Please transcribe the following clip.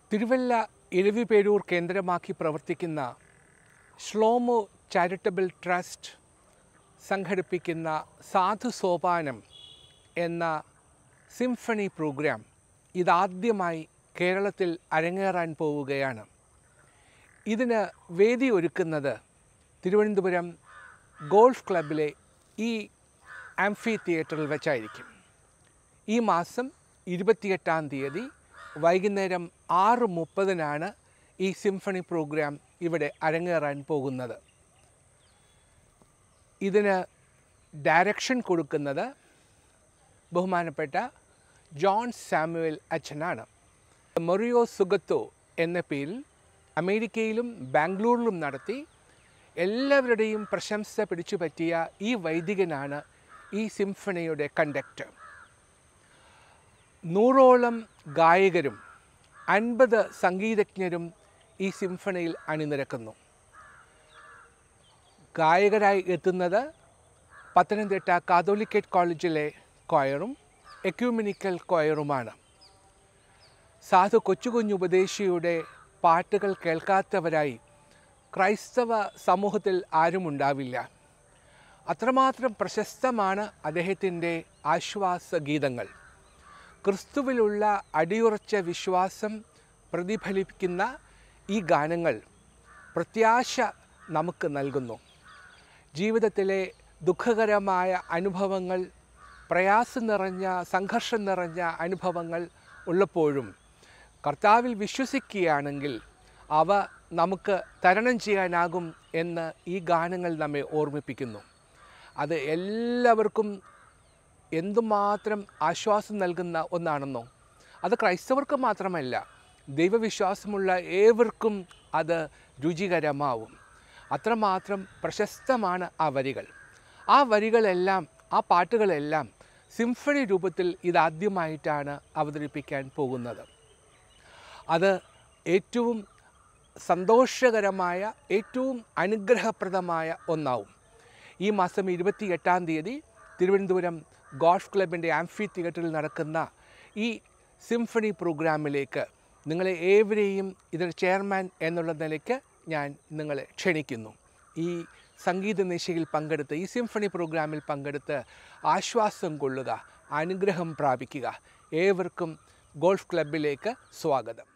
തിരുവല്ല ഇരവിപേരൂർ കേന്ദ്രമാക്കി പ്രവർത്തിക്കുന്ന ശ്ലോമോ charitable trust സംഘടിപ്പിക്കുന്ന സാധു സോപാനം എന്ന സിംഫണി പ്രോഗ്രാം ഇതാദ്യമായി കേരളത്തിൽ അരങ്ങേറാൻ പോവുകയാണ് ഇതിന് വേദി ഒരുക്കുന്നത് തിരുവനന്തപുരം ഗോൾഫ് ക്ലബിലെ ഈ ആംഫി തിയേറ്ററിൽ വെച്ചായിരിക്കും ഈ മാസം ഇരുപത്തിയെട്ടാം തീയതി വൈകുന്നേരം ആറ് മുപ്പതിനാണ് ഈ സിംഫണി പ്രോഗ്രാം ഇവിടെ അരങ്ങേറാൻ പോകുന്നത് ഇതിന് ഡയറക്ഷൻ കൊടുക്കുന്നത് ബഹുമാനപ്പെട്ട ജോൺ സാമുവൽ അച്ഛനാണ് മൊറിയോ സുഗത്തോ എന്ന പേരിൽ അമേരിക്കയിലും ബാംഗ്ലൂരിലും നടത്തി എല്ലാവരുടെയും പ്രശംസ പിടിച്ചു പറ്റിയ ഈ വൈദികനാണ് ഈ സിംഫണിയുടെ കണ്ടക്ടർ നൂറോളം ഗായകരും അൻപത് സംഗീതജ്ഞരും ഈ സിംഫണിയിൽ അണിനിരക്കുന്നു ഗായകരായി എത്തുന്നത് പത്തനംതിട്ട കാതോലിക്കറ്റ് കോളേജിലെ കൊയറും എക്യൂമിനിക്കൽ കൊയറുമാണ് സാധു കൊച്ചുകുഞ്ഞു ഉപദേശിയുടെ പാട്ടുകൾ കേൾക്കാത്തവരായി ക്രൈസ്തവ സമൂഹത്തിൽ ആരുമുണ്ടാവില്ല അത്രമാത്രം പ്രശസ്തമാണ് അദ്ദേഹത്തിൻ്റെ ആശ്വാസ ഗീതങ്ങൾ ക്രിസ്തുവിലുള്ള അടിയുറച്ച വിശ്വാസം പ്രതിഫലിപ്പിക്കുന്ന ഈ ഗാനങ്ങൾ പ്രത്യാശ നമുക്ക് നൽകുന്നു ജീവിതത്തിലെ ദുഃഖകരമായ അനുഭവങ്ങൾ പ്രയാസം നിറഞ്ഞ സംഘർഷം നിറഞ്ഞ അനുഭവങ്ങൾ ഉള്ളപ്പോഴും കർത്താവിൽ വിശ്വസിക്കുകയാണെങ്കിൽ അവ നമുക്ക് തരണം ചെയ്യാനാകും എന്ന് ഈ ഗാനങ്ങൾ നമ്മെ ഓർമ്മിപ്പിക്കുന്നു അത് എല്ലാവർക്കും എന്തുമാത്രം ആശ്വാസം നൽകുന്ന ഒന്നാണെന്നോ അത് ക്രൈസ്തവർക്ക് മാത്രമല്ല ദൈവവിശ്വാസമുള്ള ഏവർക്കും അത് രുചികരമാവും അത്രമാത്രം പ്രശസ്തമാണ് ആ വരികൾ ആ വരികളെല്ലാം ആ പാട്ടുകളെല്ലാം സിംഫണി രൂപത്തിൽ ഇതാദ്യമായിട്ടാണ് അവതരിപ്പിക്കാൻ പോകുന്നത് അത് ഏറ്റവും സന്തോഷകരമായ ഏറ്റവും അനുഗ്രഹപ്രദമായ ഒന്നാവും ഈ മാസം ഇരുപത്തി എട്ടാം തീയതി തിരുവനന്തപുരം ഗോൾഫ് ക്ലബിൻ്റെ ആംഫി തിയേറ്ററിൽ നടക്കുന്ന ഈ സിംഫണി പ്രോഗ്രാമിലേക്ക് നിങ്ങളെ ഏവരെയും ഇതിൻ്റെ ചെയർമാൻ എന്നുള്ള നിലയ്ക്ക് ഞാൻ നിങ്ങളെ ക്ഷണിക്കുന്നു ഈ സംഗീത നിശയിൽ പങ്കെടുത്ത് ഈ സിംഫണി പ്രോഗ്രാമിൽ പങ്കെടുത്ത് ആശ്വാസം കൊള്ളുക അനുഗ്രഹം പ്രാപിക്കുക ഏവർക്കും ഗോൾഫ് ക്ലബിലേക്ക് സ്വാഗതം